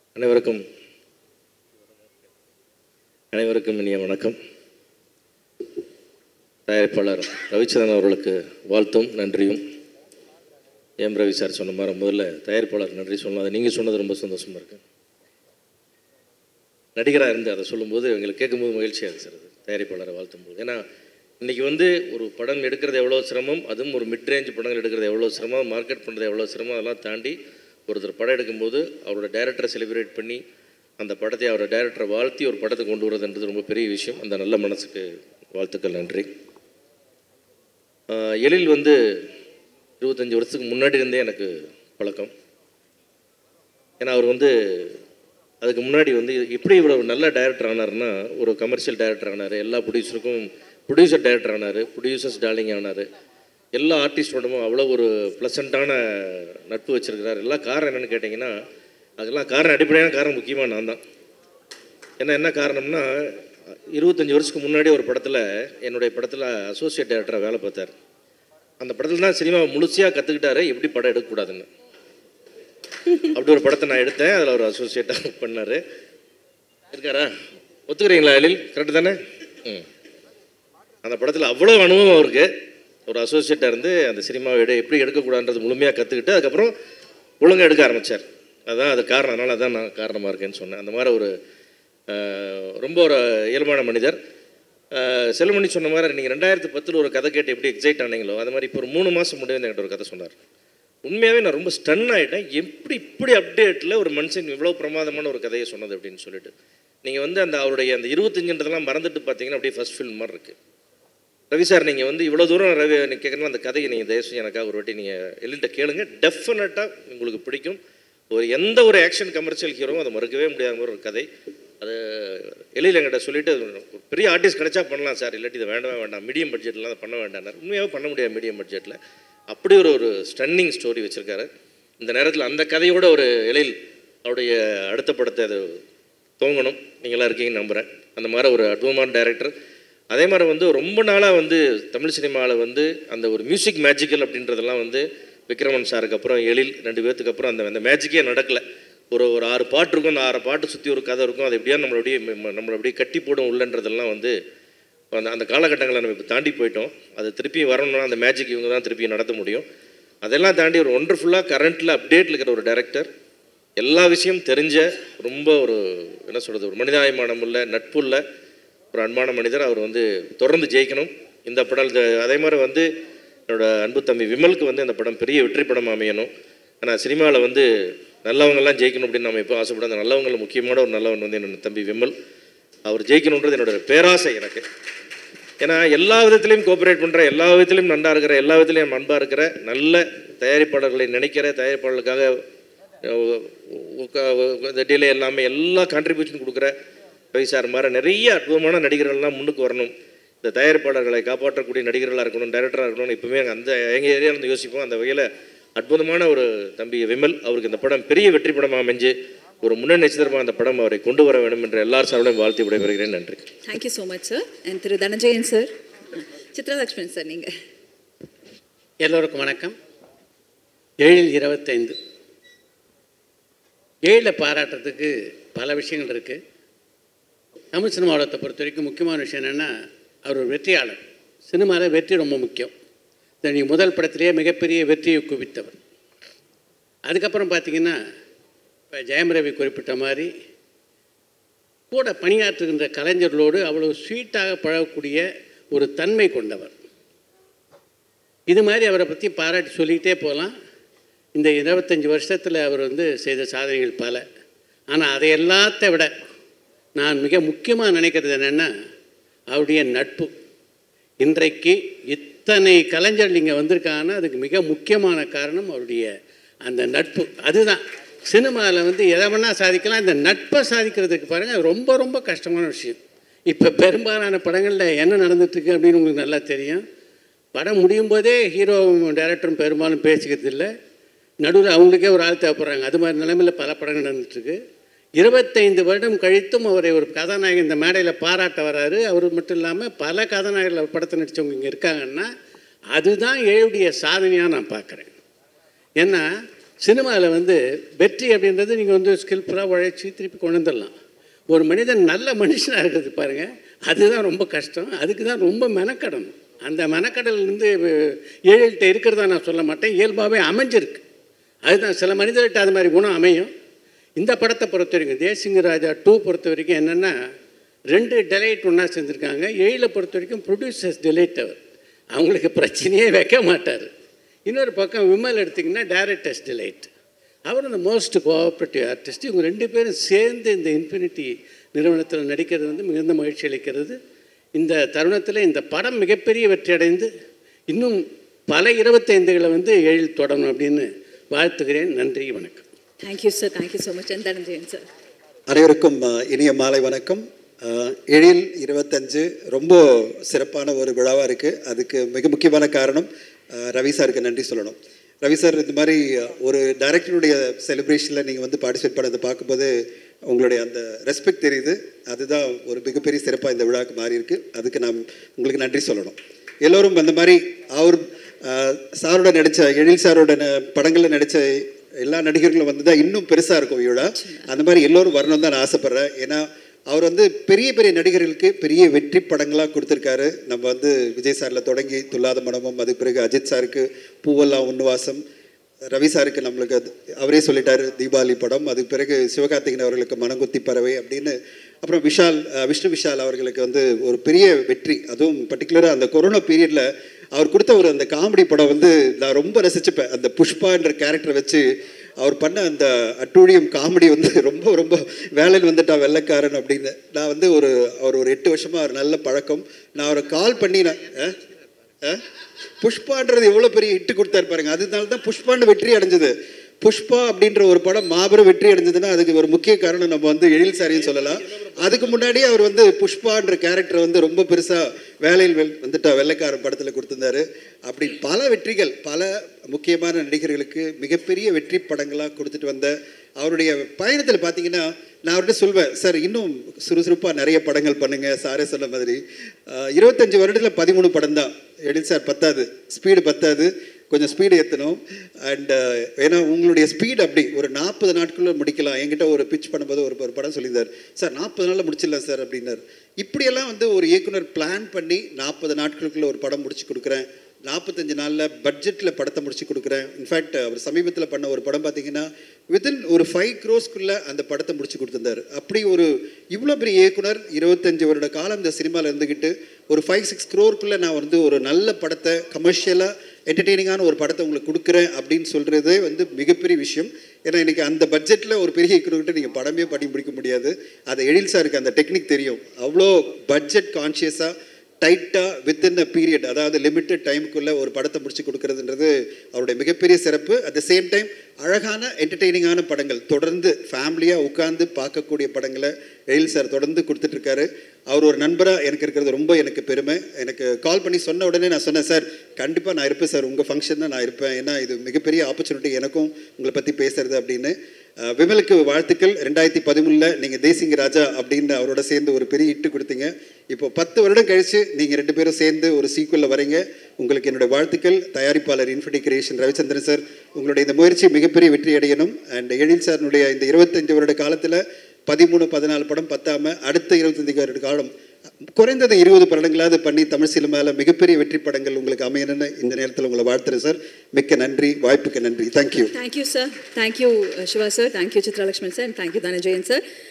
அனைவருக்கும் அனைவருக்கும் இனிய வணக்கம் தயாரிப்பாளர் ரவிச்சந்திரன் அவர்களுக்கு வாழ்த்தும் நன்றியும் எம் ரவி சார் சொன்ன மாதிரி முதல்ல தயாரிப்பாளர் நன்றி சொல்லணும் அதை நீங்கள் சொன்னது ரொம்ப சந்தோஷமாக இருக்கு நடிகராக இருந்து அதை சொல்லும்போது எங்களுக்கு கேட்கும்போது மகிழ்ச்சியாக இருக்குது சார் அது தயாரிப்பாளரை வாழ்த்தும் போது ஏன்னா இன்றைக்கி வந்து ஒரு படம் எடுக்கிறது எவ்வளோ சிரமம் அதுவும் ஒரு மிட் ரேஞ்ச் படங்கள் எடுக்கிறது எவ்வளோ சிரமம் மார்க்கெட் பண்ணுறது எவ்வளோ சிரமம் அதெல்லாம் தாண்டி ஒருத்தர் படம் எடுக்கும்போது அவரோட டைரக்டரை செலிப்ரேட் பண்ணி அந்த படத்தை அவரோட டைரக்டரை வாழ்த்தி ஒரு படத்தை கொண்டு வரதுன்றது ரொம்ப பெரிய விஷயம் அந்த நல்ல மனசுக்கு வாழ்த்துக்கள் நன்றி ஆஹ் எழில் வந்து இருபத்தஞ்சி வருஷத்துக்கு முன்னாடி இருந்தே எனக்கு பழக்கம் ஏன்னா அவர் வந்து அதுக்கு முன்னாடி வந்து எப்படி இவ்வளோ நல்ல டைரக்டர் ஆனார்னா ஒரு கமர்ஷியல் டைரக்டர் ஆனார் எல்லா ப்ரொடியூசருக்கும் ப்ரொடியூசர் டைரக்டர் ஆனார் ப்ரொடியூசர்ஸ் டார்லிங் ஆனார் எல்லா ஆர்டிஸ்டோடமும் அவ்வளோ ஒரு ப்ளசண்ட்டான நட்பு வச்சுருக்கிறார் எல்லாம் காரணம் என்னென்னு கேட்டிங்கன்னா அதெல்லாம் காரணம் அடிப்படையான காரணம் முக்கியமாக நான் தான் ஏன்னா என்ன காரணம்னா இருபத்தஞ்சி வருஷத்துக்கு முன்னாடி ஒரு படத்தில் என்னுடைய படத்தில் அசோசியேட் டைரக்டராக வேலை பார்த்தார் அந்த படத்தில் தான் சினிமா முழுசையாக கற்றுக்கிட்டாரு எப்படி படம் எடுக்கக்கூடாதுன்னு அப்படி ஒரு படத்தை நான் எடுத்தேன் அதில் ஒரு அசோசியேட்டாக பண்ணார் இருக்காரா ஒத்துக்கிறீங்களா எழில் கரெக்டு தானே ம் அந்த படத்தில் அவ்வளோ அனுபவம் அவருக்கு ஒரு அசோசியேட்டாக இருந்து அந்த சினிமாவை எடு எப்படி எடுக்கக்கூடாதுன்றது முழுமையாக கற்றுக்கிட்டு அதுக்கப்புறம் ஒழுங்காக எடுக்க ஆரம்பித்தார் அதுதான் அது காரணம் அதனால தான் நான் காரணமாக இருக்கேன்னு சொன்னேன் அந்த மாதிரி ஒரு அஹ், ரொம்ப ஒரு இயல்பான மனிதர் அஹ், செல்வமணி சொன்ன மாதிரி நீங்கள் ரெண்டாயிரத்து பத்தில் ஒரு கதை கேட்டு எப்படி எக்ஸைட் ஆனீங்களோ அது மாதிரி இப்போ ஒரு மூணு மாதம் முடிவு என்கிட்ட ஒரு கதை சொன்னார் உண்மையாகவே நான் ரொம்ப ஸ்டன் ஆகிட்டேன் எப்படி இப்படி அப்டேட்டில் ஒரு மனுஷன் இவ்வளோ பிரமாதமான ஒரு கதையை சொன்னது அப்படின்னு சொல்லிட்டு நீங்கள் வந்து அந்த அவருடைய அந்த இருபத்தஞ்சுன்றதெல்லாம் மறந்துட்டு பார்த்தீங்கன்னா அப்படியே ஃபர்ஸ்ட் ஃபில்ம் மாதிரி இருக்குது ரவி சார் நீங்கள் வந்து இவ்வளோ தூரம் ரவி நீங்கள் கேட்குறீங்க அந்த கதையை நீங்கள் தயவுசெய்து எனக்காக ஒரு வாட்டி நீங்கள் எல்லிட்ட கேளுங்க டெஃபினட்டாக உங்களுக்கு பிடிக்கும் ஒரு எந்த ஒரு ஆக்ஷன் கமர்ஷியல் ஹீரோவும் அதை மறுக்கவே முடியாத மாதிரி ஒரு கதை அது எழில் என்கிட்ட சொல்லிட்டு ஒரு பெரிய ஆர்டிஸ்ட் கிடைச்சா பண்ணலாம் சார் இல்லாட்டி இதை வேண்டவே வேண்டாம் மீடியம் பட்ஜெட்லாம் அதை பண்ண வேண்டாம் உண்மையாகவே பண்ண முடியாது மீடியம் பட்ஜெட்டில் அப்படி ஒரு ஒரு ஸ்டன்னிங் ஸ்டோரி வச்சுருக்காரு இந்த நேரத்தில் அந்த கதையோட ஒரு எழில் அவருடைய அடுத்த படத்தை அது துவங்கணும் நீங்களாம் இருக்கீங்கன்னு நம்புகிறேன் அந்த மாதிரி ஒரு அற்புதமான டைரக்டர் அதே மாதிரி வந்து ரொம்ப நாளாக வந்து தமிழ் சினிமாவில் வந்து அந்த ஒரு மியூசிக் மேஜிக்கல் அப்படின்றதெல்லாம் வந்து விக்ரமன் சாருக்கு அப்புறம் எழில் ரெண்டு பேர்த்துக்கு அப்புறம் அந்த அந்த மேஜிக்கே நடக்கலை ஒரு ஒரு ஆறு பாட்டு இருக்கும் அந்த ஆறு பாட்டு சுற்றி ஒரு கதை இருக்கும் அது எப்படியா நம்மளை அப்படியே ம- நம்மளை அப்படியே கட்டி போடும் உள்ளன்றதெல்லாம் வந்து அந்த அந்த காலகட்டங்களை நம்ம இப்போ தாண்டி போயிட்டோம் அது திருப்பி வரணும்னா அந்த மேஜிக் இவங்க தான் திருப்பி நடத்த முடியும் அதெல்லாம் தாண்டி ஒரு ஒண்டர்ஃபுல்லாக கரண்ட்டில் அப்டேட்டில் இருக்கிற ஒரு டைரக்டர் எல்லா விஷயம் தெரிஞ்ச ரொம்ப ஒரு என்ன சொல்கிறது ஒரு மனிதாபிமானம் உள்ள நட்புள்ள ஒரு அன்பான மனிதர் அவர் வந்து தொடர்ந்து ஜெயிக்கணும் இந்த படம் இந்த- அதே மாதிரி வந்து என்னோட அன்பு தம்பி விமலுக்கு வந்து இந்த படம் பெரிய வெற்றி படம் அமையணும் ஆனால் சினிமாவில் வந்து நல்லவங்கெல்லாம் ஜெயிக்கணும் அப்படின்னு நம்ம எப்போ ஆசைப்படும் அந்த நல்லவங்களில் முக்கியமான ஒரு நல்லவன் வந்து என்னோட தம்பி விமல் அவர் ஜெயிக்கணுன்றது என்னோட பேராசை எனக்கு ஏன்னா எல்லா விதத்திலையும் கோஆப்ரேட் பண்ணுற எல்லா விதத்திலையும் நன்றா இருக்கிற எல்லா விதத்திலையும் அன்பாக இருக்கிற நல்ல தயாரிப்பாளர்களை நினைக்கிற தயாரிப்பாளர்களுக்காக அஹ், உக்க- இந்த டிலே எல்லாமே எல்லா கான்ட்ரிபியூஷன் கொடுக்குற ரவி சார் மாதிரி நிறைய அற்புதமான நடிகர்கள்லாம் முன்னுக்கு வரணும் இந்த தயாரிப்பாளர்களை காப்பாற்றக்கூடிய நடிகர்களாக இருக்கணும் டைரக்டராக இருக்கணும் எப்பவுமே அந்த எங்கள் ஏரியாவில் இருந்து யோசிப்போம் அந்த வகையில் அற்புதமான ஒரு தம்பி விமல் அவருக்கு இந்த படம் பெரிய வெற்றி படமாக அமைஞ்சு ஒரு முன்னணி நட்சத்திரமாக அந்த படம் அவரை கொண்டு வர வேண்டும் என்ற எல்லார் சார்பிலும் வாழ்த்தி விடைபெறுகிறேன் நன்றி thank you so much sir and திரு தனஞ்சயன் சார் சித்ரலக்ஷ்மன் சார் நீங்கள் எல்லோருக்கும் வணக்கம் ஏழில் இருபத்தைந்து ஏழில் பாராட்டுறதுக்கு பல விஷயங்கள் இருக்குது தமிழ் சினிமாவளத்தை பொறுத்த வரைக்கும் முக்கியமான விஷயம் என்னென்னா அவர் ஒரு வெற்றியாளர் சினிமாவில் வெற்றி ரொம்ப முக்கியம் இந்த நீ முதல் படத்திலேயே மிகப்பெரிய வெற்றியை குவித்தவர் அதுக்கப்புறம் பார்த்தீங்கன்னா இப்போ ஜெயம் ரவி குறிப்பிட்ட மாதிரி கூட பணியாற்றுகின்ற கலைஞர்களோடு அவ்வளோ ஸ்வீட்டாக பழகக்கூடிய ஒரு தன்மை கொண்டவர் இது மாதிரி அவரை பற்றி பாராட்டி சொல்லிக்கிட்டே போகலாம் இந்த இருபத்தஞ்சி வருஷத்தில் அவர் வந்து செய்த சாதனைகள் பல ஆனால் அதை எல்லாத்த விட நான் மிக முக்கியமாக நினைக்கிறது என்னென்னா அவருடைய நட்பு இன்றைக்கு இத்தனை கலைஞர்கள் இங்கே வந்திருக்காங்கன்னா அதுக்கு மிக முக்கியமான காரணம் அவருடைய அந்த நட்பு அதுதான் சினிமாவில் வந்து எதை வேணால் சாதிக்கலாம் இந்த நட்பை சாதிக்கிறதுக்கு பாருங்கள் அது ரொம்ப ரொம்ப கஷ்டமான விஷயம் இப்போ பெரும்பாலான படங்களில் என்ன நடந்துட்டுருக்கு அப்படின்னு உங்களுக்கு நல்லா தெரியும் படம் முடியும் போதே ஹீரோவும் டைரக்டரும் பெரும்பாலும் பேசிக்கிறது இல்லை நடுவில் அவங்களுக்கே ஒரு ஆள் தேவைப்படுறாங்க அது மாதிரி நிலைமையில் பல படங்கள் நடந்துட்டுருக்கு இருபத்தைந்து வருடம் கழித்தும் அவரை ஒரு கதாநாயகன் இந்த மேடையில் பாராட்ட வராரு அவர் மட்டும் இல்லாமல் பல கதாநாயகர்கள் படத்தை நடித்தவங்க இங்கே இருக்காங்கன்னா அதுதான் எழுடைய சாதனையாக நான் பார்க்குறேன் ஏன்னா சினிமாவில் வந்து வெற்றி அப்படின்றது நீங்கள் வந்து ஸ்கில்ஃபுல்லாக உழைச்சி திருப்பி கொண்டு வந்துடலாம் ஒரு மனிதன் நல்ல மனுஷனாக இருக்கிறது பாருங்கள் அதுதான் ரொம்ப கஷ்டம் அதுக்கு தான் ரொம்ப மெனக்கடணும் அந்த மெனக்கடல் வந்து ஏழைகிட்ட இருக்கிறதா நான் சொல்ல மாட்டேன் இயல்பாகவே அமைஞ்சிருக்கு அதுதான் சில மனிதர்கிட்ட அது மாதிரி குணம் அமையும் இந்த படத்தை பொறுத்த வரைக்கும் தேசிங்க ராஜா டூ பொறுத்த வரைக்கும் என்னென்னா ரெண்டு டெலைட் ஒன்றா செஞ்சுருக்காங்க ஏழில் பொறுத்த வரைக்கும் ப்ரொடியூசர்ஸ் டெலைட் அவர் அவங்களுக்கு பிரச்சனையே வைக்க மாட்டார் இன்னொரு பக்கம் விமல் எடுத்திங்கன்னா டேரக்டர்ஸ் டிலைட் அவர் இந்த மோஸ்ட் கோஆப்ரேட்டிவ் ஆர்டிஸ்ட் இவங்க ரெண்டு பேரும் சேர்ந்து இந்த இன்ஃபினிட்டி நிறுவனத்தில் நடிக்கிறது வந்து மிகுந்த மகிழ்ச்சி அளிக்கிறது இந்த தருணத்தில் இந்த படம் மிகப்பெரிய வெற்றி அடைந்து இன்னும் பல இருபத்தைந்துகளை வந்து எழில் தொடரும் அப்படின்னு வாழ்த்துகிறேன் நன்றி வணக்கம் thank you sir thank you so much Dhananjayan sir அனைவருக்கும் அஹ், இனிய மாலை வணக்கம் அஹ், எழில் இருபத்தஞ்சு ரொம்ப சிறப்பான ஒரு விழாவாக இருக்குது அதுக்கு மிக முக்கியமான காரணம் அஹ், ரவி சாருக்கு நன்றி சொல்லணும் ரவி சார் இந்த மாதிரி அஹ், ஒரு டைரக்டருடைய செலிப்ரேஷனில் நீங்கள் வந்து பார்ட்டிசிபேட் பண்ணதை பார்க்கும்போது உங்களுடைய அந்த ரெஸ்பெக்ட் தெரியுது அதுதான் ஒரு மிகப்பெரிய சிறப்பாக இந்த விழாவுக்கு மாறி இருக்கு அதுக்கு நான் உங்களுக்கு நன்றி சொல்லணும் எல்லோரும் அந்த மாதிரி அவர் அஹ், சாரோட நடித்த எழில் சாரோட ந- படங்களில் நடித்த எல்லா நடிகர்களும் வந்து தான் இன்னும் பெருசாக இருக்கும் விழா அந்த மாதிரி எல்லோரும் வரணும் தான் நான் ஆசைப்பட்றேன் ஏன்னா அவர் வந்து பெரிய பெரிய நடிகர்களுக்கு பெரிய வெற்றி படங்களாக கொடுத்துருக்காரு நம்ம வந்து விஜய் சாரில் தொடங்கி துல்லாத மனமும் அதுக்கு பிறகு அஜித் சாருக்கு பூவெல்லாம் உன்வாசம் ரவி சாருக்கு நம்மளுக்கு அது அவரே சொல்லிட்டாரு தீபாவளி படம் அதுக்கு பிறகு சிவகார்த்திகேயன் அவர்களுக்கு மனங்குத்தி பறவை அப்படின்னு அப்புறம் விஷால் அஹ், விஷ்ணு விஷால் அவர்களுக்கு வந்து ஒரு பெரிய வெற்றி அதுவும் பர்டிகுலராக அந்த கொரோனா பீரியடில் அவர் கொடுத்த ஒரு அந்த காமெடி படம் வந்து நான் ரொம்ப ரசிச்சுப்பேன் அந்த புஷ்பான்ற கேரக்டரை வச்சு அவர் பண்ண அந்த அட்டூழியம் காமெடி வந்து ரொம்ப ரொம்ப வேலையில் வந்துட்டா வெள்ளைக்காரன் அப்படின்னு நான் வந்து ஒரு அவர் ஒரு எட்டு வருஷமாக அவர் நல்ல பழக்கம் நான் அவரை கால் பண்ணி நான் அஹ்? அஹ்? புஷ்பான்றது எவ்வளோ பெரிய ஹிட்டு கொடுத்தாரு பாருங்க அதனால தான் புஷ்பான்னு வெற்றி அடைஞ்சது புஷ்பா அப்படின்ற ஒரு படம் மாபெரும் வெற்றி அடைஞ்சதுன்னா அதுக்கு ஒரு முக்கிய காரணம் நம்ம வந்து எழில் சாரின்னு சொல்லலாம் அதுக்கு முன்னாடி அவர் வந்து புஷ்பான்ற கேரக்டர் வந்து ரொம்ப பெருசாக வேலையில் வெல் வந்துட்டா வெள்ளைக்காரன் படத்தில் கொடுத்திருந்தாரு அப்படி பல வெற்றிகள் பல முக்கியமான நடிகர்களுக்கு மிகப்பெரிய வெற்றி படங்களாக கொடுத்துட்டு வந்த அவருடைய பயணத்தில் பார்த்தீங்கன்னா நான் அவர்கிட்ட சொல்வேன் சார் இன்னும் சுறுசுறுப்பாக நிறைய படங்கள் பண்ணுங்க சாரே சொன்ன மாதிரி அஹ், இருபத்தஞ்சு வருடத்தில் பதிமூணு படம் தான் எழில் சார் பத்தாது ஸ்பீடு பத்தாது கொஞ்சம் ஸ்பீடு ஏற்றணும் அண்ட் ஏன்னா உங்களுடைய ஸ்பீடு அப்படி ஒரு நாற்பது நாட்களுக்குள்ள முடிக்கலாம் என்கிட்ட ஒரு பிச் பண்ணும்போது ஒரு ஒரு படம் சொல்லியிருந்தார் சார் நாற்பது நாளில் முடிச்சிடலாம் சார் அப்படின்னார் இப்படியெல்லாம் வந்து ஒரு இயக்குனர் பிளான் பண்ணி நாற்பது நாட்களுக்குள்ள ஒரு படம் முடிச்சு கொடுக்குறேன் நாற்பத்தஞ்சு நாளில் பட்ஜெட்டில் படத்தை முடிச்சு கொடுக்குறேன் இன்ஃபேக்ட் அவர் சமீபத்தில் பண்ண ஒரு படம் பார்த்தீங்கன்னா வித்தின் ஒரு ஃபைவ் க்ரோஸ்க்குள்ளே அந்த படத்தை முடிச்சு கொடுத்துருந்தாரு அப்படி ஒரு இவ்வளோ பெரிய இயக்குனர் இருபத்தஞ்சு வருட காலம் இந்த சினிமாவில் இருந்துக்கிட்டு ஒரு ஃபைவ் சிக்ஸ் க்ரோருக்குள்ளே நான் வந்து ஒரு நல்ல படத்தை கமர்ஷியலாக என்டர்டெய்னிங்கான ஒரு படத்தை உங்களுக்கு கொடுக்குறேன் அப்படின்னு சொல்கிறதே வந்து மிகப்பெரிய விஷயம் ஏன்னா இன்னைக்கு அந்த பட்ஜெட்டில் ஒரு பெரிய இயக்குனர்கிட்ட நீங்கள் படமே பண்ணி முடிக்க முடியாது அதை எழில் சாருக்கு அந்த டெக்னிக் தெரியும் அவ்வளோ பட்ஜெட் கான்ஷியஸாக டைட்டாக வித்தின் அ பீரியட் அதாவது லிமிட்டட் டைமுக்குள்ளே ஒரு படத்தை முடிச்சு கொடுக்கறதுன்றது அவருடைய மிகப்பெரிய சிறப்பு அட் த சேம் டைம் அழகான என்டர்டெய்னிங்கான படங்கள் தொடர்ந்து ஃபேமிலியாக உட்கார்ந்து பார்க்கக்கூடிய படங்களை எழில் சார் தொடர்ந்து கொடுத்துட்ருக்காரு அவர் ஒரு நண்பராக எனக்கு இருக்கிறது ரொம்ப எனக்கு பெருமை எனக்கு கால் பண்ணி சொன்ன உடனே நான் சொன்னேன் சார் கண்டிப்பாக நான் இருப்பேன் சார் உங்கள் ஃபங்க்ஷன் தான் நான் இருப்பேன் ஏன்னா இது மிகப்பெரிய ஆப்பர்ச்சுனிட்டி எனக்கும் உங்களை பற்றி பேசுறது அப்படின்னு அஹ், விமலுக்கு வாழ்த்துக்கள் ரெண்டாயிரத்தி பதிமூணில் நீங்கள் தேசிங்க ராஜா அப்படின்னு அவரோட சேர்ந்து ஒரு பெரிய இட்டு கொடுத்தீங்க இப்போ பத்து வருடம் கழித்து நீங்கள் ரெண்டு பேரும் சேர்ந்து ஒரு சீக்குவலில் வரீங்க உங்களுக்கு என்னுடைய வாழ்த்துக்கள் தயாரிப்பாளர் இன்ஃபினிட்டி கிரியேஷன் ரவிச்சந்திரன் சார் உங்களுடைய இந்த முயற்சி மிகப்பெரிய வெற்றி அடையணும் அண்ட் எழில் சார்னுடைய இந்த இருபத்தஞ்சு வருட காலத்தில் பதிமூணு பதினாலு படம் பத்தாம அடுத்த இருபத்தஞ்சு வருட காலம் குறைந்தது இருபது படங்களாவது பண்ணி தமிழ் சினிமாவில் மிகப்பெரிய வெற்றி படங்கள் உங்களுக்கு அமையணும்னு இந்த நேரத்தில் உங்களை வாழ்த்துறேன் சார் மிக்க நன்றி வாய்ப்புக்கு நன்றி thank you thank you sir thank you Siva sir thank you Chitralakshman sir thank you Dhananjayan sir